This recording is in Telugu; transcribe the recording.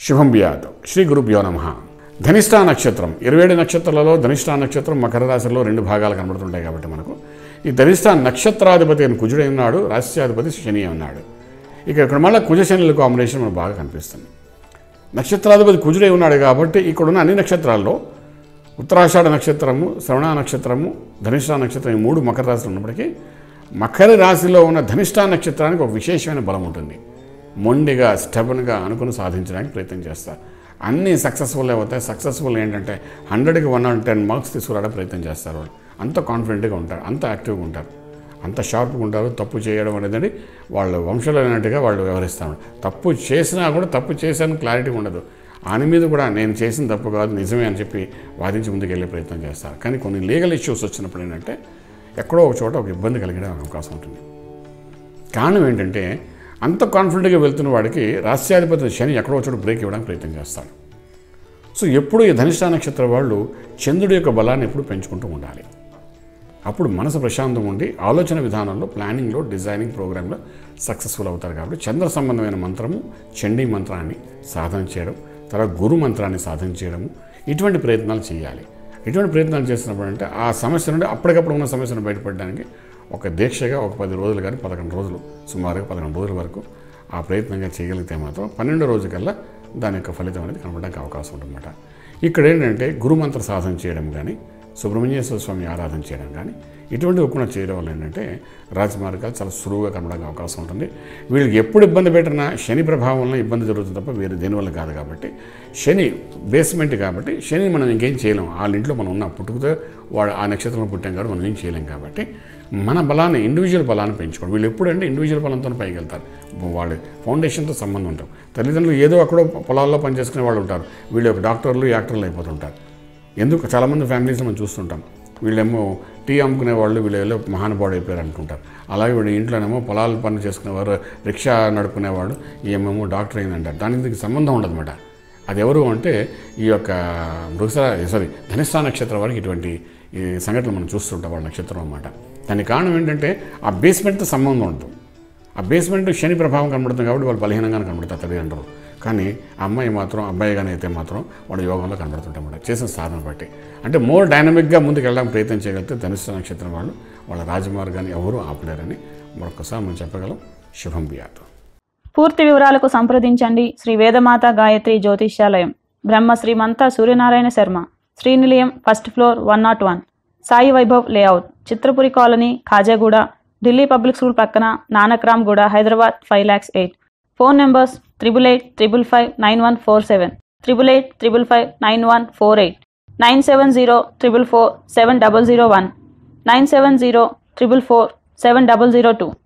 శుభం బియాత్ శ్రీ గురుభ్యో నమ ధనిష్టా నక్షత్రం ఇరవై ఏడు నక్షత్రాలలో ధనిష్టా నక్షత్రం మకర రాశిలో రెండు భాగాలు కనబడుతుంటాయి కాబట్టి మనకు ఈ ధనిష్టా నక్షత్రాధిపతి అయిన కుజుడు ఉన్నాడు రాశ్యాధిపతి శని ఉన్నాడు ఇక ఇక్కడ మళ్ళీ కుజ శనుల కాంబినేషన్ మనకు బాగా కనిపిస్తుంది నక్షత్రాధిపతి కుజుడై ఉన్నాడు కాబట్టి ఇక్కడున్న అన్ని నక్షత్రాల్లో ఉత్తరాషాఢ నక్షత్రము శ్రవణ నక్షత్రము ధనిష్టా నక్షత్రం ఈ మూడు మకర రాశిలో ఉన్నప్పటికీ మకర రాశిలో ఉన్న ధనిష్టా నక్షత్రానికి ఒక విశేషమైన బలం ఉంటుంది మొండిగా స్టెబన్గా అనుకుని సాధించడానికి ప్రయత్నం చేస్తారు అన్నీ సక్సెస్ఫుల్ అవుతాయి సక్సెస్ఫుల్ ఏంటంటే హండ్రెడ్కి వన్ హండ్రెడ్ టెన్ మార్క్స్ తీసుకురావడానికి ప్రయత్నం చేస్తారు వాళ్ళు అంత కాన్ఫిడెంట్గా ఉంటారు అంత యాక్టివ్గా ఉంటారు అంత షార్ప్గా ఉంటారు తప్పు చేయడం అనేది వాళ్ళు వంశలైనట్టుగా వాళ్ళు వ్యవహరిస్తారు తప్పు చేసినా కూడా తప్పు చేశాను క్లారిటీ ఉండదు ఆయన మీద కూడా నేను చేసిన తప్పు కాదు నిజమే అని చెప్పి వాదించి ముందుకెళ్ళే ప్రయత్నం చేస్తారు కానీ కొన్ని లీగల్ ఇష్యూస్ వచ్చినప్పుడు ఏంటంటే ఎక్కడో ఒక చోట ఒక ఇబ్బంది కలిగే అవకాశం ఉంటుంది కారణం ఏంటంటే అంత కాన్ఫిడెంట్గా వెళ్తున్న వాడికి రాష్ట్రాధిపతి శని ఎక్కడో ఒక చోట బ్రేక్ ఇవ్వడానికి ప్రయత్నం చేస్తాడు సో ఎప్పుడు ఈ ధనిష్ట నక్షత్ర వాళ్ళు చంద్రుడి యొక్క బలాన్ని ఎప్పుడు పెంచుకుంటూ ఉండాలి అప్పుడు మనసు ప్రశాంతం ఉండి ఆలోచన విధానంలో ప్లానింగ్లో డిజైనింగ్ ప్రోగ్రాంలో సక్సెస్ఫుల్ అవుతారు కాబట్టి చంద్ర సంబంధమైన మంత్రము చండీ మంత్రాన్ని సాధన చేయడం తర్వాత గురు మంత్రాన్ని సాధన చేయడము ఇటువంటి ప్రయత్నాలు చేయాలి ఇటువంటి ప్రయత్నాలు చేసినప్పుడు అంటే ఆ సమస్య నుండి అప్పటికప్పుడు ఉన్న సమస్యను బయటపడడానికి ఒక దీక్షగా ఒక పది రోజులు కానీ పదకొండు రోజులు సుమారుగా పదకొండు రోజుల వరకు ఆ ప్రయత్నంగా చేయగలిగితే మాత్రం పన్నెండో రోజు కల్లా దాని యొక్క ఫలితం అనేది కనబడడానికి అవకాశం ఉంటుందన్నమాట ఇక్కడ ఏంటంటే గురుమంత్ర సాధన చేయడం కానీ సుబ్రహ్మణ్యేశ్వర స్వామి ఆరాధన చేయడం కానీ ఇటువంటి కూడా చేయడం వల్ల ఏంటంటే రాజమార్గాలు చాలా సులువుగా కనబడడానికి అవకాశం ఉంటుంది వీళ్ళకి ఎప్పుడు ఇబ్బంది పెట్టినా శని ప్రభావం వల్ల ఇబ్బంది జరుగుతుంది తప్ప వేరే దేనివల్ల కాదు కాబట్టి శని బేస్మెంట్ కాబట్టి శని మనం ఇంకేం చేయలేం వాళ్ళ ఇంట్లో మనం ఉన్న పుట్టుకతో వాడు ఆ నక్షత్రంలో పుట్టాం కాబట్టి మనం ఏం చేయలేం కాబట్టి మన బలాన్ని ఇండివిజువల్ బలాన్ని పెంచుకోండి వీళ్ళు ఎప్పుడంటే ఇండివిజువల్ బలంతో పైకి వెళ్తారు వాళ్ళ ఫౌండేషన్తో సంబంధం ఉంటాం తల్లిదండ్రులు ఏదో అక్కడో పొలాల్లో పనిచేసుకునే వాళ్ళు ఉంటారు వీళ్ళు ఒక డాక్టర్లు యాక్టర్లు అయిపోతుంటారు ఎందుకు చాలామంది ఫ్యామిలీస్లో మనం చూస్తుంటాం వీళ్ళేమో టీ అమ్ముకునే వాళ్ళు వీళ్ళు మహానుభావుడు అయిపోయారు అనుకుంటారు అలాగే వీళ్ళు ఇంట్లోనేమో పొలాలు పనులు చేసుకునేవారు రిక్షా నడుపుకునేవాడు ఏమేమో డాక్టర్ అయిందంటారు దానికి దీనికి సంబంధం ఉండదన్నమాట అది ఎవరు అంటే ఈ యొక్క మృగసర సారీ ధనిష్టా నక్షత్రం వారికి ఇటువంటి ఈ సంఘటనలు మనం చూస్తుంటాం వాళ్ళ నక్షత్రం అన్నమాట దానికి కారణం ఏంటంటే ఆ బేస్మెంట్తో సంబంధం ఉంటుంది ఆ బేస్మెంట్ శని ప్రభావం కనబడుతుంది కాబట్టి వాళ్ళు బలహీనంగానే కనబడతారు తల్లిదండ్రులు కానీ ఆ అమ్మాయి మాత్రం అబ్బాయి కానీ అయితే మాత్రం వాడు యోగంలో కనబడుతుంటామాట చేసిన సాధన బట్టి అంటే మోర్ డైనమిక్గా ముందుకు వెళ్ళడానికి ప్రయత్నం చేయగలిగితే ధనిష్ట నక్షత్రం వాళ్ళు వాళ్ళ రాజమార్గాన్ని ఎవరూ ఆపలేరని మరొకసారి మనం చెప్పగలం శుభం బియాత్ పూర్తి వివరాలకు సంప్రదించండి Shri Vedamata Gayatri Jyotishyalayam Brahma Srimantha Suryanarayana Sharma Srinilayam first floor one naught one Sai Vaibhav layout Chitrapuri colony Khajaguda Delhi public school పక్కన Nanakramguda Hyderabad five lakhs eight phone numbers triple eight triple five nine one four seven triple eight triple five nine one four eight nine seven zero triple four seven double zero one nine seven zero triple four seven double zero two